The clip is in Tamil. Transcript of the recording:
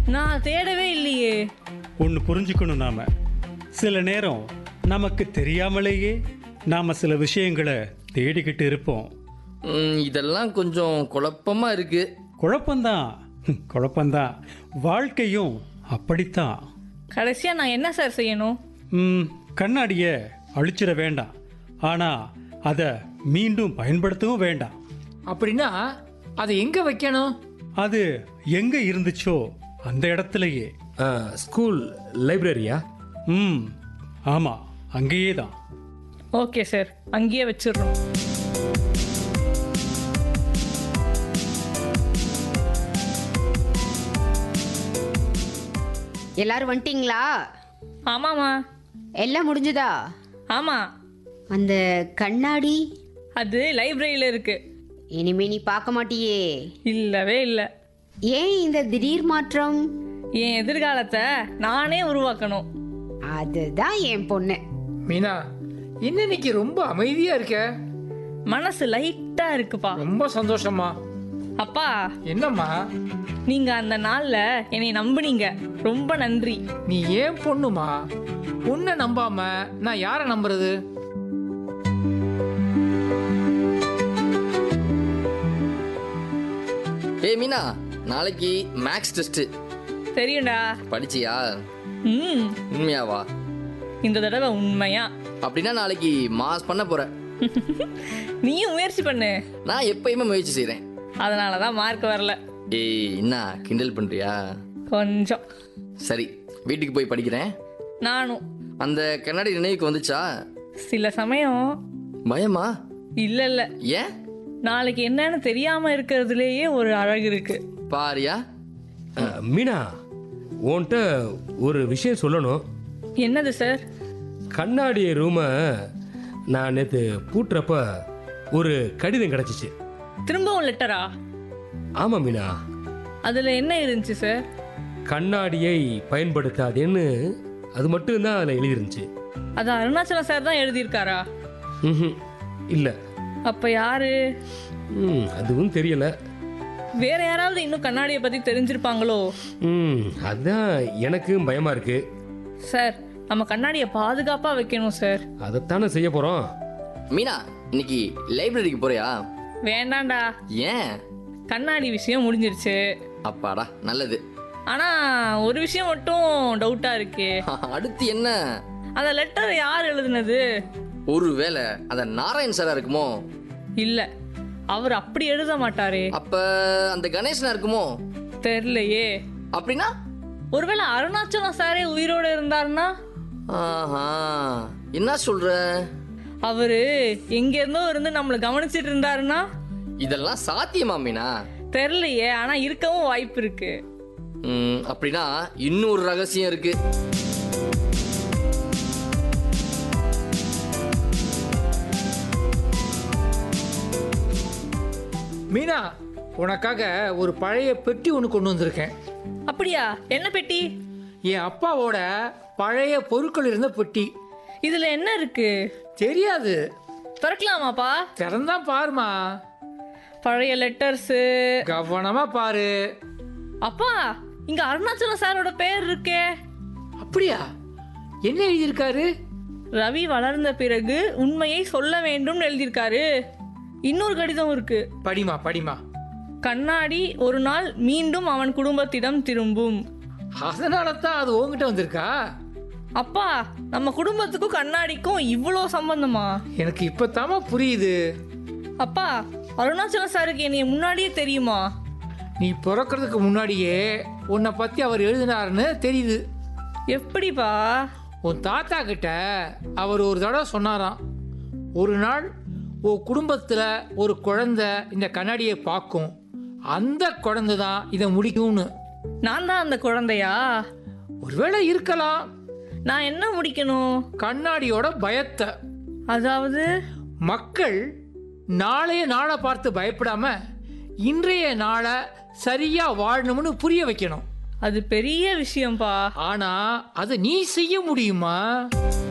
நான் தேடவே இல்லையே ஒன்று புரிஞ்சுக்கணும் நாம சில நேரம் நமக்கு தெரியாமலேயே நாம சில விஷயங்களை தேடிக்கிட்டு இருப்போம் ம், இதெல்லாம் கொஞ்சம் குழப்பமா இருக்கு குழப்பம்தான் ஹம், குழப்பம்தான் வாழ்க்கையும் அப்படித்தான் கடைசியா நான் என்ன சார் செய்யணும் ம், கண்ணாடியை அழிச்சிட வேண்டாம் ஆனா அதை மீண்டும் பயன்படுத்தவும் வேண்டாம் அப்படின்னா அதை எங்க வைக்கணும் அது எங்க இருந்துச்சோ அந்த இடத்துலயே ஆ, ஸ்கூல் லைப்ரரியா ம் ஆமா அங்கேயே தான் ஓகே சார் அங்கேயே வச்சிடுறோம் எல்லாரும் வந்துட்டீங்களா ஆமாம்மா எல்லாம் முடிஞ்சுதா ஆமா அந்த கண்ணாடி அது லைப்ரரியில இருக்கு இனிமே நீ பார்க்க மாட்டியே இல்லவே இல்லை ஏன் இந்த திடீர் மாற்றம் என் எதிர்காலத்தை நானே உருவாக்கணும் அதுதான் என் பொண்ணு மீனா என்ன இன்னைக்கு ரொம்ப அமைதியா இருக்க மனசு லைட்டா இருக்குப்பா ரொம்ப சந்தோஷமா அப்பா என்னம்மா நீங்க அந்த நாள்ல என்னை நம்புனீங்க ரொம்ப நன்றி நீ ஏன் பொண்ணுமா உன்னை நம்பாம நான் யாரை நம்புறது ஏய் மீனா நாளைக்கு மேக்ஸ் டெஸ்ட் தெரியும்டா படிச்சியா ம் உண்மையாவா இந்த தடவை உண்மையா அப்படின்னா நாளைக்கு மாஸ் பண்ண போற நீயும் முயற்சி பண்ணு நான் எப்பயுமே முயற்சி செய்றேன் அதனால தான் மார்க் வரல ஏய் என்ன கிண்டல் பண்றியா கொஞ்சம் சரி வீட்டுக்கு போய் படிக்கிறேன் நானும் அந்த கண்ணாடி நினைவுக்கு வந்துச்சா சில சமயம் பயமா இல்ல இல்ல ஏன் நாளைக்கு என்னன்னு தெரியாம இருக்கிறதுலேயே ஒரு அழகு இருக்கு பாரியா ஆ, மீனா உன்கிட்ட ஒரு விஷயம் சொல்லணும் என்னது சார் கண்ணாடி ரூமை நான் நேற்று பூட்டுறப்ப ஒரு கடிதம் கிடச்சிச்சு திரும்பவும் லெட்டரா ஆமாம் மீனா அதுல என்ன இருந்துச்சு சார் கண்ணாடியை பயன்படுத்தாதேன்னு அது மட்டும்தான் அதில் எழுதிருந்துச்சு அது அருணாச்சலம் சார் தான் எழுதியிருக்காரா ம் இல்லை அப்ப யாரு ம் அதுவும் தெரியல வேற யாராவது இன்னும் கண்ணாடியை பத்தி தெரிஞ்சிருப்பாங்களோ ம் அதுதான் எனக்கும் பயமாக இருக்கு சார் நம்ம கண்ணாடியை பாதுகாப்பா வைக்கணும் சார் அதைத்தானே செய்ய போகிறோம் மீனா இன்னைக்கு லைப்ரரிக்கு போறியா வேண்டாம்டா ஏன் கண்ணாடி விஷயம் முடிஞ்சிருச்சு அப்பாடா நல்லது ஆனா ஒரு விஷயம் மட்டும் டவுட்டா இருக்கு அடுத்து என்ன அந்த லெட்டர் யார் எழுதுனது ஒருவேளை அந்த நாராயண் சாரா இருக்குமோ இல்ல அவர் அப்படி எழுத மாட்டாரே அப்ப அந்த கணேசனா இருக்குமோ தெரியலையே அப்படின்னா ஒருவேளை அருணாச்சலம் சாரே உயிரோட இருந்தாருன்னா ஆஹா என்ன சொல்ற அவரு எங்க இருந்தோ இருந்து நம்மள கவனிச்சிட்டு இருந்தாருன்னா இதெல்லாம் சாத்தியமா மீனா தெரியலையே ஆனா இருக்கவும் வாய்ப்பு இருக்கு ம், அப்படின்னா இன்னொரு ரகசியம் இருக்கு மீனா உனக்காக ஒரு பழைய பெட்டி ஒன்று கொண்டு வந்திருக்கேன் அப்படியா என்ன பெட்டி என் அப்பாவோட பழைய பொருட்கள் இருந்த பெட்டி இதுல என்ன இருக்கு தெரியாது திறக்கலாமாப்பா திறந்தா பாருமா பழைய லெட்டர்ஸ் கவனமா பாரு அப்பா இங்க அருணாச்சலம் சாரோட பேர் இருக்கே அப்படியா என்ன எழுதியிருக்காரு ரவி வளர்ந்த பிறகு உண்மையை சொல்ல வேண்டும்னு எழுதியிருக்காரு இன்னொரு கடிதம் இருக்கு படிமா படிமா கண்ணாடி ஒரு நாள் மீண்டும் அவன் குடும்பத்திடம் திரும்பும் அதனால தான் அது உங்ககிட்ட வந்திருக்கா அப்பா நம்ம குடும்பத்துக்கும் கண்ணாடிக்கும் இவ்வளோ சம்பந்தமா எனக்கு இப்பத்தாமா புரியுது அப்பா அருணாச்சலம் சாருக்கு என்னைய முன்னாடியே தெரியுமா நீ பிறக்கிறதுக்கு முன்னாடியே உன்னை பத்தி அவர் எழுதினாருன்னு தெரியுது எப்படிப்பா உன் தாத்தா கிட்ட அவர் ஒரு தடவை சொன்னாராம் ஒரு நாள் உன் குடும்பத்துல ஒரு குழந்தை இந்த கண்ணாடியை பார்க்கும் அந்த குழந்தை தான் இதை முடிக்கும்னு நான் தான் அந்த குழந்தையா ஒருவேளை இருக்கலாம் நான் என்ன முடிக்கணும் கண்ணாடியோட பயத்தை அதாவது மக்கள் நாளைய நாளை பார்த்து பயப்படாம இன்றைய நாளை சரியா வாழணும்னு புரிய வைக்கணும் அது பெரிய விஷயம்ப்பா ஆனா அதை நீ செய்ய முடியுமா